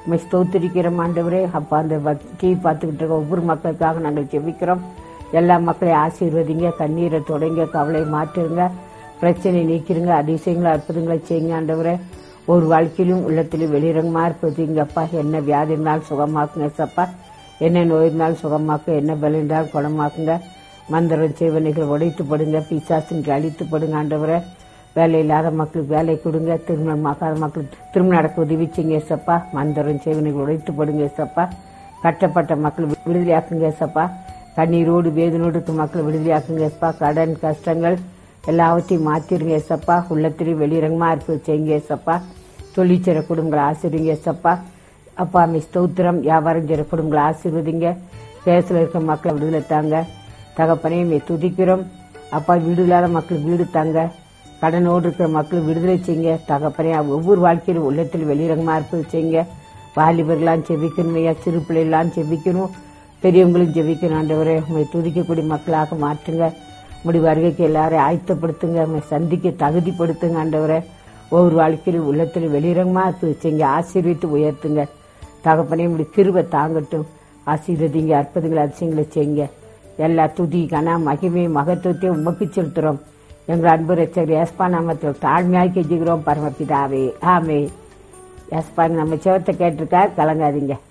உம்மை ஸ்தோத்திரிக்கிறோம் ஆண்டவரே அப்பா அந்த டிவி பார்த்துக்கிட்டு இருக்க ஒவ்வொரு மக்களுக்காக நாங்கள் ஜெபிக்கிறோம் எல்லா மக்களையும் ஆசீர்வதிங்க கண்ணீரை தொடங்க கவலை மாற்றுங்க பிரச்சனை நீக்கிருங்க அதிசயங்களை அற்புதங்களை செய்யுங்க ஆண்டவரே ஒரு வாழ்க்கையிலும் உள்ளத்திலும் வெளிரங்கமா இருப்பதுங்கப்பா என்ன வியாதி இருந்தாலும் சுகமாக்குங்க சப்பா என்ன நோய் இருந்தாலும் சுகமாக்கு என்ன பலம் இருந்தாலும் குணமாக்குங்க மந்திரம் செய்வனைகள் உடைத்து படுங்க பிசாசுக்கு அழித்து படுங்க ஆண்டவரே வேலை இல்லாத மக்களுக்கு வேலை கொடுங்க திருமணம் ஆகாத மக்களுக்கு திருமணம் நடக்க உதவி செய்யுங்க ஏசப்பா மந்திரம் செய்வனைகள் உடைத்து படுங்க ஏசப்பா கட்டப்பட்ட மக்கள் விடுதலையாக்குங்க ஏசப்பா கண்ணீரோடு வேதனோடு இருக்க மக்கள் விடுதலையாக்குங்க ஏசப்பா கடன் கஷ்டங்கள் எல்லாவற்றையும் மாத்திருங்க ஏசப்பா உள்ளத்திலையும் வெளிரங்கமா இருப்பது செய்யுங்க ஏசப்பா தொழிற்சிற குடும்பங்களை ஆசிரிங்க ஏசப்பா அப்பா அம்மை ஸ்தோத்திரம் வியாபாரம் செய்கிற குடும்பங்களை ஆசீர்வதிங்க கேஸ்ல இருக்க மக்களை விடுதலை தாங்க தகப்பனையும் துதிக்கிறோம் அப்பா வீடு இல்லாத மக்களுக்கு வீடு தாங்க கடனோடு இருக்கிற மக்கள் விடுதலை செய்யுங்க தகப்பனே ஒவ்வொரு வாழ்க்கையிலும் உள்ளத்தில் வெளிரங்கமா இருப்பது செய்யுங்க வாலிபர்களாம் செபிக்கணும் ஐயா சிறு பிள்ளைகளாம் செபிக்கணும் பெரியவங்களும் ஜெபிக்கணும் ஆண்டவரே உங்களை துதிக்கக்கூடிய மக்களாக மாற்றுங்க முடி வருகைக்கு எல்லாரையும் ஆயத்தப்படுத்துங்க உங்களை சந்திக்க தகுதிப்படுத்துங்க ஆண்டவரே ஒவ்வொரு வாழ்க்கையிலும் உள்ளத்தில் வெளிரங்கமா இருப்பது செய்யுங்க ஆசீர்வித்து உயர்த்துங்க தகப்பனே இப்படி கிருபை தாங்கட்டும் ஆசீர்வதிங்க அற்புதங்களை அதிசயங்களை செய்யுங்க எல்லா துதி கன மகிமை மகத்துவத்தையும் உமக்கு செலுத்துறோம் எங்கள் அன்பு ரச்சர் ஏஸ்பா நாமத்தில் தாழ்மையாக கெஞ்சுகிறோம் பரமபிதாவே ஆமே ஏஸ்பா நம்ம சிவத்தை கேட்டிருக்கா கலங்காதீங்க